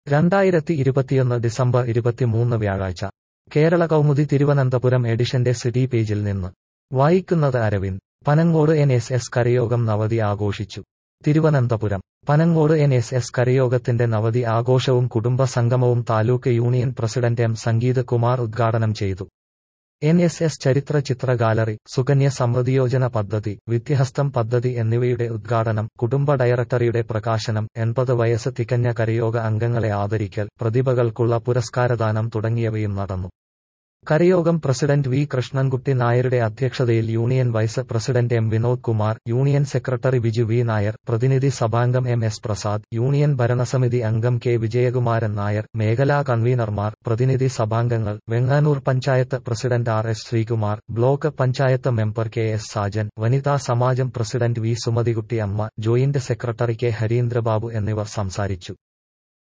രണ്ടായിരത്തി ഇരുപത്തിയൊന്ന് ഡിസംബർ ഇരുപത്തിമൂന്ന് വ്യാഴാഴ്ച കേരള കൗമുദി തിരുവനന്തപുരം എഡിഷന്റെ സിറ്റി പേജിൽ നിന്ന് വായിക്കുന്നത് Aravind Panangode N S S കരയോഗം നവതി ആഘോഷിച്ചു Thiruvananthapuram Panangode N S S കരയോഗത്തിന്റെ നവതി ആഘോഷവും കുടുംബ സംഗമവും taluk union president M Sangeeth Kumar ഉദ്ഘാടനം ചെയ്തു എൻ എസ് എസ് ചരിത്ര ചിത്ര ഗാലറി സുകന്യ സമൃദ്ധിയോജന പദ്ധതി വിദ്യഹസ്തം പദ്ധതി എന്നിവയുടെ ഉദ്ഘാടനം കുടുംബ ഡയറക്ടറിയുടെ പ്രകാശനം എൺപത് വയസ്സ് തികഞ്ഞ കരയോഗ അംഗങ്ങളെ ആദരിക്കൽ പ്രതിഭകൾക്കുള്ള പുരസ്കാരദാനം തുടങ്ങിയവയും നടന്നു കരയോഗം പ്രസിഡന്റ് വി കൃഷ്ണൻകുട്ടി നായരുടെ അധ്യക്ഷതയിൽ union vice president M Vinod Kumar union secretary Biju V Nair പ്രതിനിധി സഭാംഗം എം എസ് പ്രസാദ് യൂണിയൻ ഭരണസമിതി അംഗം കെ വിജയകുമാരൻ നായർ മേഖലാ കൺവീനർമാർ പ്രതിനിധി സഭാംഗങ്ങൾ Venganoor panchayat president R S Sreekumar block panchayat member K S Sajan വനിതാ സമാജം പ്രസിഡന്റ് വി സുമതികുട്ടി അമ്മ ജോയിന്റ് സെക്രട്ടറി കെ ഹരീന്ദ്രബാബു എന്നിവർ സംസാരിച്ചു